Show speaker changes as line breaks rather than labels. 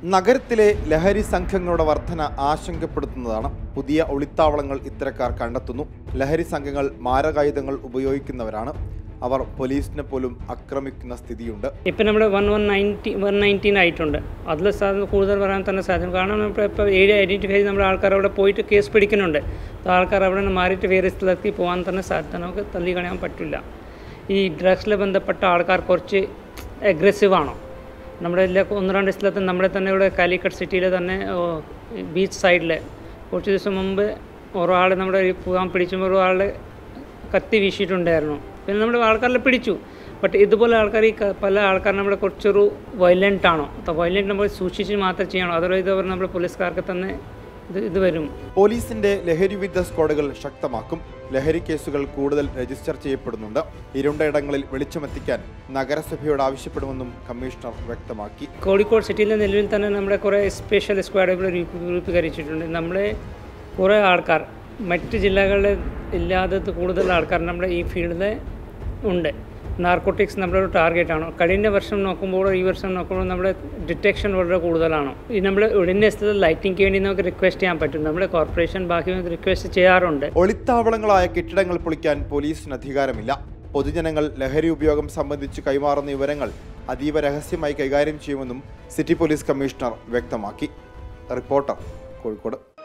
നഗരത്തിലെ ലഹരി സംഘങ്ങളുടെ വർധന ആശങ്കപ്പെടുത്തുന്നതാണ് പുതിയ ഒളിത്താവളങ്ങൾ ഇത്തരക്കാർ കണ്ടെത്തുന്നു ലഹരി സംഘങ്ങൾ മാരകായുധങ്ങൾ ഉപയോഗിക്കുന്നവരാണ് അവർ പോലീസിനെ പോലും ആക്രമിക്കുന്ന സ്ഥിതിയുണ്ട്
ഇപ്പം നമ്മൾ one one ninety one nineteen ആയിട്ടുണ്ട് അതിൽ സാധ്യത കൂടുതൽ വരാൻ തന്നെ സാധ്യത കാരണം നമ്മൾ ഇപ്പോൾ ഏഴ് ഐഡൻറ്റിഫൈ ചെയ്ത് നമ്മുടെ ആൾക്കാർ അവിടെ പോയിട്ട് കേസ് പിടിക്കുന്നുണ്ട് അപ്പോൾ ആൾക്കാർ അവിടെ നിന്ന് മാറിയിട്ട് വേറെ സ്ഥലത്തേക്ക് പോകാൻ തന്നെ സാധ്യത നമുക്ക് തള്ളി കളയാൻ പറ്റില്ല ഈ ഡ്രഗ്സിൽ ബന്ധപ്പെട്ട ആൾക്കാർ കുറച്ച് അഗ്രസീവ് ആണോ നമ്മുടെ എല്ലാ ഒന്ന് രണ്ട് സ്ഥലത്ത് നമ്മുടെ തന്നെ ഇവിടെ കാലിക്കറ്റ് സിറ്റിയിൽ തന്നെ ബീച്ച് സൈഡിൽ കുറച്ച് ദിവസം മുമ്പ് ഒരാൾ നമ്മുടെ ഈ പോകാൻ പിടിച്ചുമ്പോൾ ഒരാളുടെ കത്തി വീശിയിട്ടുണ്ടായിരുന്നു പിന്നെ നമ്മുടെ ആൾക്കാരെ പിടിച്ചു ബട്ട് ഇതുപോലെ ആൾക്കാർ ഈ ക- പല ആൾക്കാർ നമ്മുടെ കുറച്ചൊരു വയലൻ്റ് ആണോ അപ്പോൾ വയലൻ്റ് നമ്മൾ സൂക്ഷിച്ച് മാത്രം ചെയ്യണം അതർവൈസ് അവർ നമ്മുടെ പോലീസുകാർക്ക് തന്നെ ഇത് ഇത് വരും
പോലീസിന്റെ ലഹരി വിരുദ്ധ സ്ക്വാഡുകൾ ശക്തമാക്കും ലഹരി കേസുകൾ കൂടുതൽ രജിസ്റ്റർ ചെയ്യപ്പെടുന്നുണ്ട് ഇരുണ്ടയിടങ്ങളിൽ വെളിച്ചമെത്തിക്കാൻ നഗരസഭയോട് ആവശ്യപ്പെടുമെന്നും കമ്മീഷണർ വ്യക്തമാക്കി
കോഴിക്കോട് സിറ്റിയിലെ നിലവിൽ തന്നെ നമ്മുടെ കുറേ സ്പെഷ്യൽ സ്ക്വാഡുകൾ രൂപ- രൂപീകരിച്ചിട്ടുണ്ട് നമ്മളെ കുറേ ആൾക്കാർ മറ്റ് ജില്ലകളിൽ ഇല്ലാത്തത് കൂടുതൽ ആൾക്കാർ നമ്മുടെ ഈ ഫീൽഡിൽ ഉണ്ട് നാർക്കോട്ടിക്സ് നമ്മുടെ ഒരു ടാർഗറ്റാണ് കഴിഞ്ഞ വർഷം നോക്കുമ്പോൾ ഈ വർഷം നോക്കുമ്പോൾ നമ്മുടെ ഡിറ്റക്ഷൻ വളരെ കൂടുതലാണ് ഈ നമ്മൾ ഉടനെ സ്ഥലത്ത് ലൈറ്റിംഗ് വേണ്ടി നമുക്ക് റിക്വസ്റ്റ് ചെയ്യാൻ പറ്റും നമ്മുടെ കോർപ്പറേഷൻ ബാക്കി റിക്വസ്റ്റ് ചെയ്യാറുണ്ട്
ഒളിത്താവളങ്ങളായ കെട്ടിടങ്ങൾ പൊളിക്കാൻ പോലീസിന് അധികാരമില്ല പൊതുജനങ്ങൾ ലഹരി ഉപയോഗം സംബന്ധിച്ച് കൈമാറുന്ന വിവരങ്ങൾ അതീവ രഹസ്യമായി കൈകാര്യം ചെയ്യുമെന്നും സിറ്റി പോലീസ് കമ്മീഷണർ വ്യക്തമാക്കി റിപ്പോർട്ടർ കോഴിക്കോട്